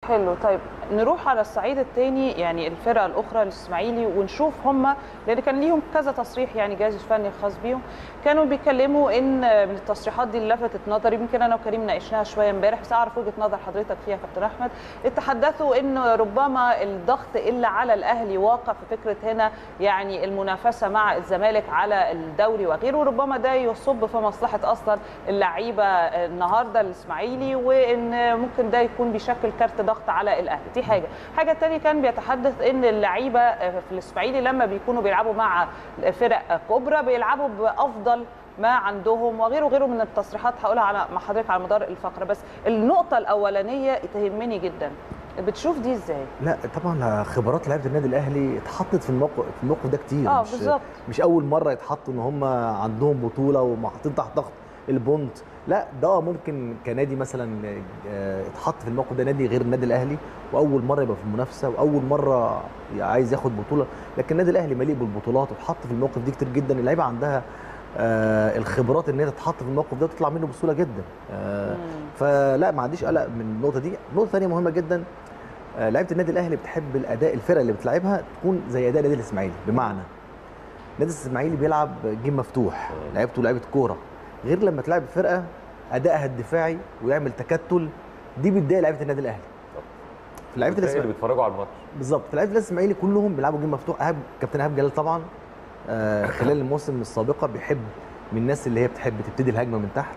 حلو طيب نروح على الصعيد الثاني يعني الفرقه الاخرى الاسماعيلي ونشوف هم لان كان ليهم كذا تصريح يعني جهاز الفني الخاص بيهم كانوا بيتكلموا ان من التصريحات دي اللي لفتت نظري يمكن انا وكريم ناقشناها شويه امبارح بس اعرف وجهه نظر حضرتك فيها كابتن احمد تحدثوا ان ربما الضغط اللي على الاهلي واقع في فكره هنا يعني المنافسه مع الزمالك على الدوري وغيره وربما ده يصب في مصلحه اصلا اللعيبه النهارده الاسماعيلي وان ممكن ده يكون بيشكل كارت ضغط على الاهلي دي حاجه حاجه الثانيه كان بيتحدث ان اللعيبه في الاسماعيلي لما بيكونوا بيلعبوا مع فرق كبرى بيلعبوا بافضل ما عندهم وغيره وغيره من التصريحات هقولها على مع حضرتك على مدار الفقره بس النقطه الاولانيه تهمني جدا بتشوف دي ازاي؟ لا طبعا خبرات لعيبه النادي الاهلي اتحطت في الموقف في الموقف ده كتير اه مش بالظبط مش اول مره يتحطوا ان هم عندهم بطوله ومحطين تحت ضغط البونت لا ده ممكن كنادي مثلا آه، اتحط في الموقف ده نادي غير النادي الاهلي واول مره يبقى في المنافسه واول مره عايز ياخد بطوله لكن النادي الاهلي مليء بالبطولات واتحط في الموقف دي كتير جدا اللعيبه عندها آه الخبرات ان هي تتحط في الموقف ده وتطلع منه بسهوله جدا آه فلا ما عنديش قلق من النقطه دي نقطه ثانيه مهمه جدا آه لعيبه النادي الاهلي بتحب الاداء الفرقه اللي بتلعبها تكون زي اداء النادي الاسماعيلي بمعنى النادي الاسماعيلي بيلعب جيم مفتوح لعيبته لعيبه كوره غير لما تلعب فرقه ادائها الدفاعي ويعمل تكتل دي بتضايق لعيبه النادي الاهلي لعيبه اللي الاسماعيلي بيتفرجوا على الماتش بالظبط لعيبه الاسماعيلي كلهم بيلعبوا جيم مفتوح ايهاب كابتن ايهاب جلال طبعا آه خلال الموسم السابقه بيحب من الناس اللي هي بتحب تبتدي الهجمه من تحت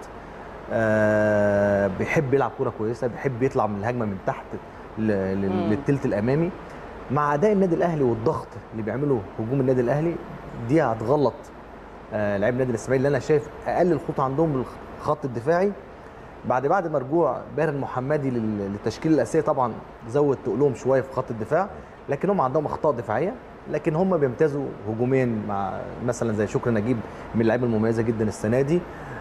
آه بيحب يلعب كوره كويسه بيحب يطلع من الهجمه من تحت ل- ل- مم. للثلث الامامي مع اداء النادي الاهلي والضغط اللي بيعمله هجوم النادي الاهلي دي هتغلط آه لعيب النادي الاسماعيلي اللي انا شايف اقل الخطوط عندهم الخط الدفاعي بعد بعد ما رجوع باهر المحمدي لل- للتشكيله الاساسيه طبعا زود تقلهم شويه في خط الدفاع لكن هم عندهم اخطاء دفاعيه لكن هم بيمتازوا هجوميا مع مثلا زي شكري نجيب من اللعيبه المميزه جدا السنه دي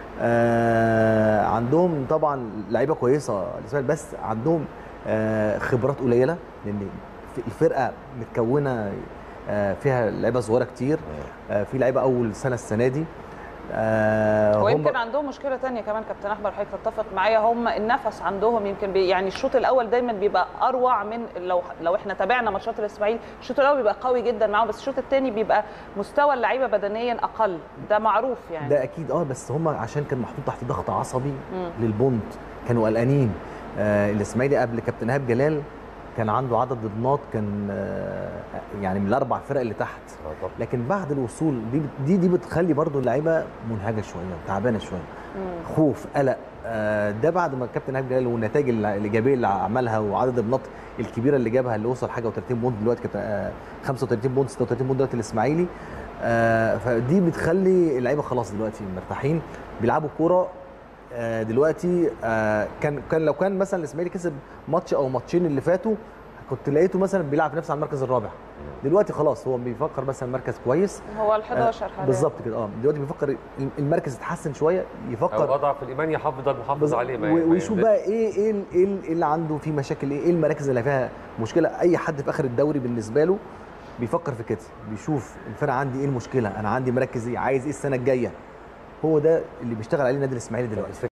آه عندهم طبعا لعيبه كويسه الإسماعيلي، بس عندهم آه خبرات قليله لان الفرقه متكونه آه فيها لعيبه صغيره كتير آه في لعيبه اول سنه السنه دي آه هم- ويمكن عندهم مشكله تانية كمان كابتن احمد حضرتك تتفق معايا هم النفس عندهم يمكن بي يعني الشوط الاول دايما بيبقى اروع من لو لو احنا تابعنا ماتشات الاسماعيلي الشوط الاول بيبقى قوي جدا معاهم بس الشوط الثاني بيبقى مستوى اللعيبه بدنيا اقل ده معروف يعني ده اكيد اه بس هم عشان كان محطوط تحت ضغط عصبي مم. للبونت كانوا قلقانين آه الاسماعيلي قبل كابتن ايهاب جلال كان عنده عدد ضمنات كان آه يعني من الاربع فرق اللي تحت آه طبعاً. لكن بعد الوصول دي دي دي بتخلي برضو اللعيبه منهجه شويه تعبانه شويه مم. خوف قلق آه، ده بعد ما الكابتن ايهاب جلال والنتائج اللي- الايجابيه اللي عملها وعدد النقط الكبيره اللي جابها اللي وصل حاجه و30 بونت دلوقتي كانت آه، 35 بونت 36 بونت دلوقتي الاسماعيلي آه، فدي بتخلي اللعيبه خلاص دلوقتي مرتاحين بيلعبوا كوره آه، دلوقتي آه، كان كان لو كان مثلا الاسماعيلي كسب ماتش او ماتشين اللي فاتوا كنت لقيته مثلا بيلعب نفسه على المركز الرابع دلوقتي خلاص هو بيفكر مثلا مركز كويس هو ال 11 حاليا بالظبط كده اه دلوقتي بيفكر المركز اتحسن شويه يفكر او اضعف الايمان يحافظ محافظ عليه ما- و- ما ويشوف ينزلش. بقى ايه ايه ال- ايه ال- إيه اللي عنده فيه مشاكل ايه ايه المراكز اللي فيها مشكله اي حد في اخر الدوري بالنسبه له بيفكر في كده بيشوف الفرقه عندي ايه المشكله انا عندي مراكز ايه عايز ايه السنه الجايه هو ده اللي بيشتغل عليه النادي الاسماعيلي دلوقتي